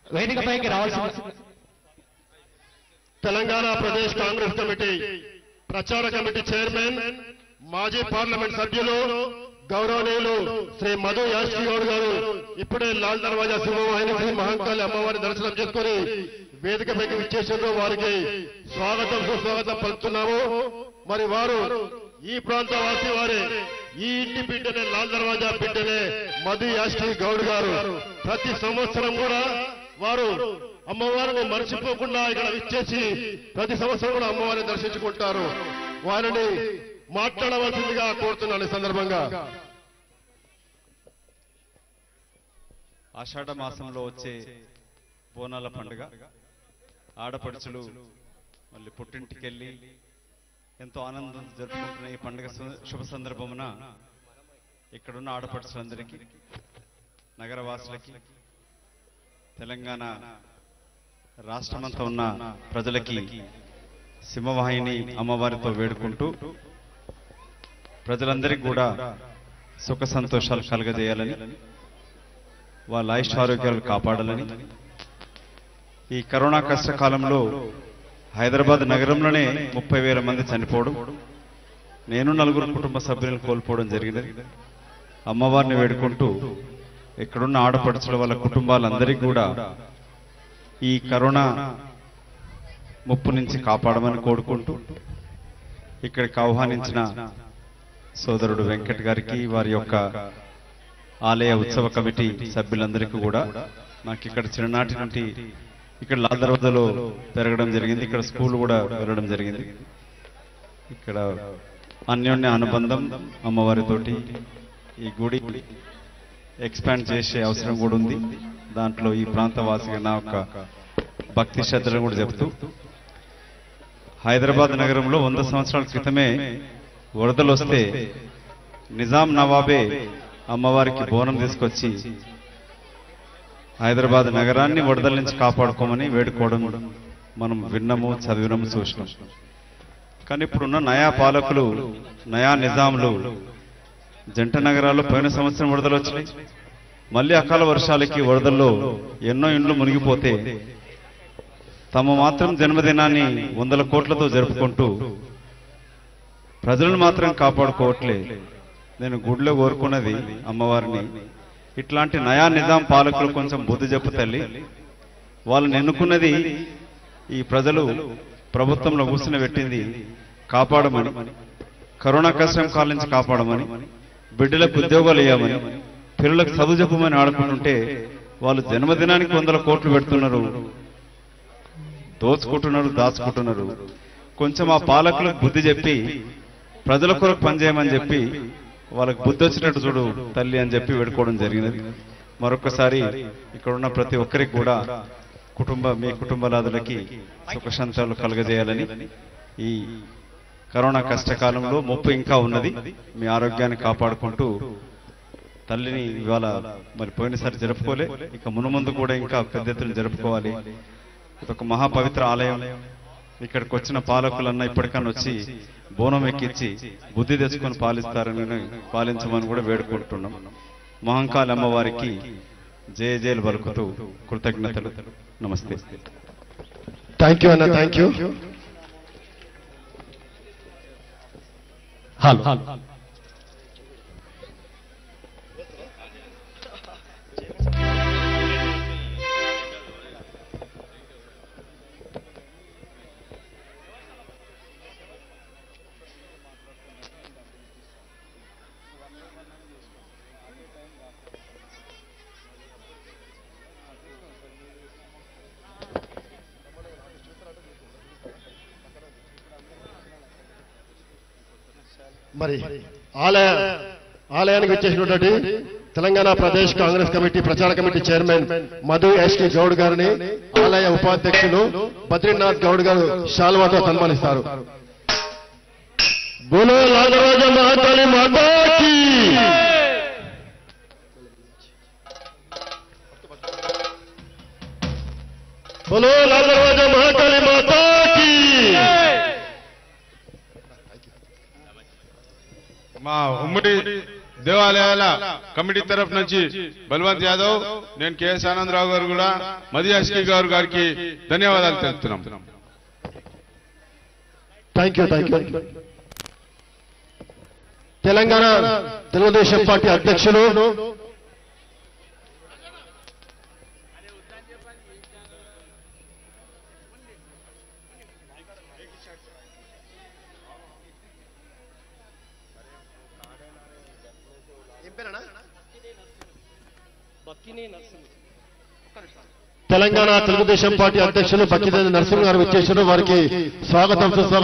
వేదికపైకి రావాల్సిన Telangana Pradesh Congress committee ప్రచార కమిటీ చైర్మన్ మాజీ పార్లమెంట్ సభ్యులు గౌరవనీయులు శ్రీ మధు యాష్కి గౌడ్ గారు ఇప్పుడే లాల్ దర్వాజా సింహవాహిని శ్రీ మహంకాళి అమ్మవారి దర్శనం చేసుకుని వేదికపైకి విచ్చేసారు వారికి స్వాగతం సుస్వాగతం పలుకుతున్నాము మరి వారు ఈ ప్రాంత వాసి వారే ఈ ఇంటి బిడ్డనే లాల్ దర్వాజా బిడ్డనే మధు యాష్కి గౌడ్ గారు ప్రతి సంవత్సరం కూడా వారు అమ్మవారిని మర్చిపోకుండా ఇక్కడ విచ్చేసి ప్రతి సంవత్సరం కూడా అమ్మవారిని దర్శించుకుంటారు వారిని మాట్లాడవలసిందిగా కోరుతున్నాను ఈ సందర్భంగా ఆషాఢ మాసంలో వచ్చే బోనాల పండుగ ఆడపడుచులు మళ్ళీ పుట్టింటికి వెళ్ళి ఎంతో ఆనందం జరుపుకుంటున్న ఈ పండుగ సు- శుభ సందర్భమున ఇక్కడున్న ఆడపడుచులందరికీ నగరవాసులకి తెలంగాణ రాష్ట్రమంతా ఉన్న ప్రజలకి సింహవాహిని అమ్మవారితో వేడుకుంటూ ప్రజలందరికీ కూడా సుఖ సంతోషాలు కలగజేయాలని వాళ్ళ ఆయుష్ ఆరోగ్యాలు కాపాడాలని ఈ కరోనా కష్టకాలంలో హైదరాబాద్ నగరంలోనే ముప్పై వేల మంది చనిపోవడం నేను నలుగురు కుటుంబ సభ్యులను కోల్పోవడం జరిగినది అమ్మవారిని వేడుకుంటూ ఇక్కడున్న ఆడపడుచుల వాళ్ళ కుటుంబాలందరికీ కూడా ఈ కరోనా ముప్పు నుంచి కాపాడమని కోరుకుంటూ ఇక్కడికి ఆహ్వానించిన సోదరుడు వెంకట్ గారికి వారి యొక్క ఆలయ ఉత్సవ కమిటీ సభ్యులందరికీ కూడా నాకు ఇక్కడ చిన్ననాటి నుండి ఇక్కడ లాల్ దర్వాజాలో పెరగడం జరిగింది ఇక్కడ స్కూల్ కూడా వెళ్ళడం జరిగింది ఇక్కడ అన్యోన్య అనుబంధం అమ్మవారితోటి ఈ గుడి ఎక్స్పాండ్ చేసే అవసరం కూడా ఉంది దాంట్లో ఈ ప్రాంత వాసిగా నా యొక్క భక్తి శ్రద్ధలు కూడా చెప్తూ హైదరాబాద్ నగరంలో వంద సంవత్సరాల క్రితమే వరదలు వస్తే నిజాం నవాబే అమ్మవారికి బోనం తీసుకొచ్చి హైదరాబాద్ నగరాన్ని వరదల నుంచి కాపాడుకోమని వేడుకోవడం మనం విన్నము చదివినము చూసినాం కానీ ఇప్పుడున్న నయా పాలకులు నయా నిజాంలు జంట నగరాల్లో పోయిన సంవత్సరం వరదలు వచ్చినాయి మళ్ళీ అకాల వర్షాలకి వరదల్లో ఎన్నో ఇండ్లు మునిగిపోతే తమ మాత్రం జన్మదినాన్ని వందల కోట్లతో జరుపుకుంటూ ప్రజలను మాత్రం కాపాడుకోవట్లే నేను గుడిలో కోరుకున్నది అమ్మవారిని ఇట్లాంటి నయా నిజాం పాలకులు కొంచెం బుద్ధి చెప్పు తల్లి వాళ్ళని ఎన్నుకున్నది ఈ ప్రజలు ప్రభుత్వంలో కూర్చుని పెట్టింది కాపాడమని కరోనా కష్టం కాల నుంచి కాపాడమని బిడ్డలకు ఉద్యోగాలు ఇవ్వమని పిల్లలకు చదువు చెప్పమని ఆడుకుంటుంటే వాళ్ళు జన్మదినానికి వందల కోట్లు పెడుతున్నారు దోచుకుంటున్నారు దాచుకుంటున్నారు కొంచెం ఆ పాలకులకు బుద్ధి చెప్పి ప్రజల కొరకు పనిచేయమని చెప్పి వాళ్ళకి బుద్ధి వచ్చినట్టు చూడు తల్లి అని చెప్పి వేడుకోవడం జరిగినది మరొకసారి ఇక్కడ ఉన్న ప్రతి ఒక్కరికి కూడా కుటుంబ మీ కుటుంబలాదులకి సుఖశాంతాలు కలగజేయాలని ఈ కరోనా కష్టకాలంలో ముప్పు ఇంకా ఉన్నది మీ ఆరోగ్యాన్ని కాపాడుకుంటూ తల్లిని ఇవాళ మరి పోయినసారి జరుపుకోలే ఇక మునుముందు కూడా ఇంకా పెద్ద ఎత్తున జరుపుకోవాలి ఇది ఒక మహాపవిత్ర ఆలయం ఇక్కడికి వచ్చిన పాలకులన్నా ఇప్పటికన్నా వచ్చి బోనం ఎక్కించి బుద్ధి తెచ్చుకొని పాలిస్తారని పాలించమని కూడా వేడుకుంటున్నాం మహంకాళి అమ్మవారికి జయ జయలు పలుకుతూ కృతజ్ఞతలు నమస్తే థ్యాంక్ యూ అన్న థ్యాంక్ యూ హలో మరి ఆలయ ఆలయానికి వచ్చేసినటువంటి తెలంగాణ ప్రదేశ్ కాంగ్రెస్ కమిటీ ప్రచార committee chairman Madhu SK Goud గారిని ఆలయ ఉపాధ్యక్షులు బద్రీనాథ్ గౌడ్ గారు శాల్వాతో సన్మానిస్తారు బోలో లాలరాజ మహాకాళి మాతాకి బోలో లాలరాజ మహాకాళి మాతాకి మా ఉమ్మడి దేవాలయాల కమిటీ తరఫు నుంచి బల్వంత్ యాదవ్ నేను కెఎస్ ఆనందరావు గారు కూడా మదియాష్కి గారు గారికి ధన్యవాదాలు తెలుపుతున్నాం thank you thank you Telangana Telugu Desam party అధ్యక్షులు తెలంగాణ తెలుగుదేశం పార్టీ అధ్యక్షులు బక్కిదేని నరసింహ గారు వచ్చేసారు వారికి స్వాగతం సుస్వాగతం